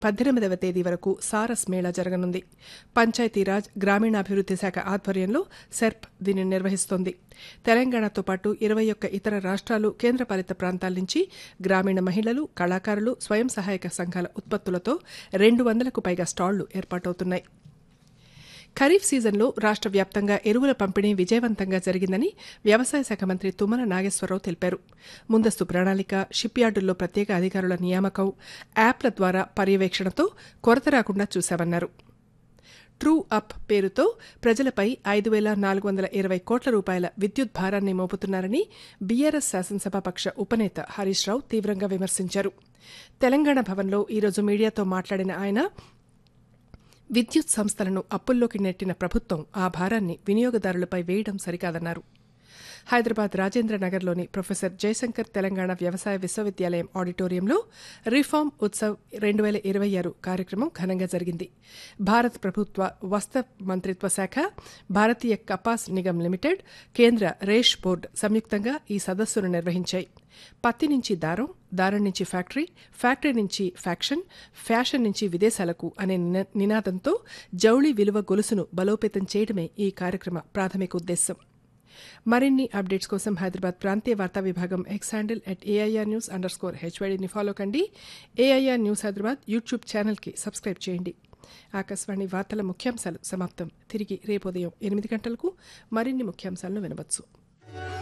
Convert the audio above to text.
పద్దెనిమిదవ తేదీ వరకు సారస్ మేళా జరగనుంది పంచాయతీరాజ్ గ్రామీణాభివృద్ది శాఖ ఆధ్వర్యంలో సెర్ప్ దీనిని నిర్వహిస్తోంది తెలంగాణతో పాటు ఇరవై ఒక్క ఇతర రాష్ట్రాలు కేంద్రపాలిత ప్రాంతాల నుంచి గ్రామీణ మహిళలు కళాకారులు స్వయం సహాయక సంఘాల ఉత్పత్తులతో రెండు వందలకు పైగా స్టాళ్లు ఏర్పాటవుతున్నాయి ఖరీఫ్ సీజన్లో రాష్ట్ర వ్యాప్తంగా ఎరువుల పంపిణీ విజయవంతంగా జరిగిందని వ్యవసాయ శాఖ మంత్రి తుమ్మల నాగేశ్వరరావు తెలిపారు ముందస్తు ప్రణాళిక షిప్ యార్డుల్లో ప్రత్యేక అధికారుల నియామకం యాప్ల ద్వారా పర్యవేక్షణతో కొరత రాకుండా చూశామన్నారు ట్రూ అప్ పేరుతో ప్రజలపై ఐదు వేల నాలుగు వందల ఇరవై కోట్ల రూపాయల విద్యుత్ భారాన్ని మోపుతున్నారని బీఆర్ఎస్ శాసనసభాపక్ష ఉపనేత హరీష్ రావు తీవ్రంగా విమర్శించారు తెలంగాణ భవన్లో ఈరోజు మీడియాతో మాట్లాడిన ఆయన విద్యుత్ సంస్థలను అప్పుల్లోకి నెట్టిన ప్రభుత్వం ఆ భారాన్ని వినియోగదారులపై వేయడం సరికాదన్నారు హైదరాబాద్ రాజేంద్ర నగర్లోని ప్రొఫెసర్ జయశంకర్ తెలంగాణ వ్యవసాయ విశ్వవిద్యాలయం ఆడిటోరియంలో రిఫార్మ్ ఉత్సవ్ రెండు వేల ఇరవై ఆరు కార్యక్రమం ఘనంగా జరిగింది భారత ప్రభుత్వ వస్త్ర మంత్రిత్వ శాఖ భారతీయ కపాస్ నిగమ్ లిమిటెడ్ కేంద్ర రేష్ బోర్డు సంయుక్తంగా ఈ సదస్సును నిర్వహించాయి పత్తి నుంచి దారం దారం నుంచి ఫ్యాక్టరీ ఫ్యాక్టరీ నుంచి ఫ్యాక్షన్ ఫ్యాషన్ నుంచి విదేశాలకు అనే నినాదంతో జౌళి విలువ గొలుసును బలోపేతం చేయడమే ఈ కార్యక్రమ ప్రాథమిక ఉద్దేశం మరిన్ని అప్డేట్స్ కోసం హైదరాబాద్ ప్రాంతీయ వార్తా విభాగం X handle at AIR news underscore హెచ్వైడీని ఫాలో కండి ఏఐఆర్ న్యూస్ హైదరాబాద్ యూట్యూబ్ ఛానల్కి సబ్స్క్రైబ్ చేయండి ఆకాశవాణి వార్తల ముఖ్యాంశాలు సమాప్తం తిరిగి రేపు ఉదయం ఎనిమిది గంటలకు మరిన్ని ముఖ్యాంశాలను వినవచ్చు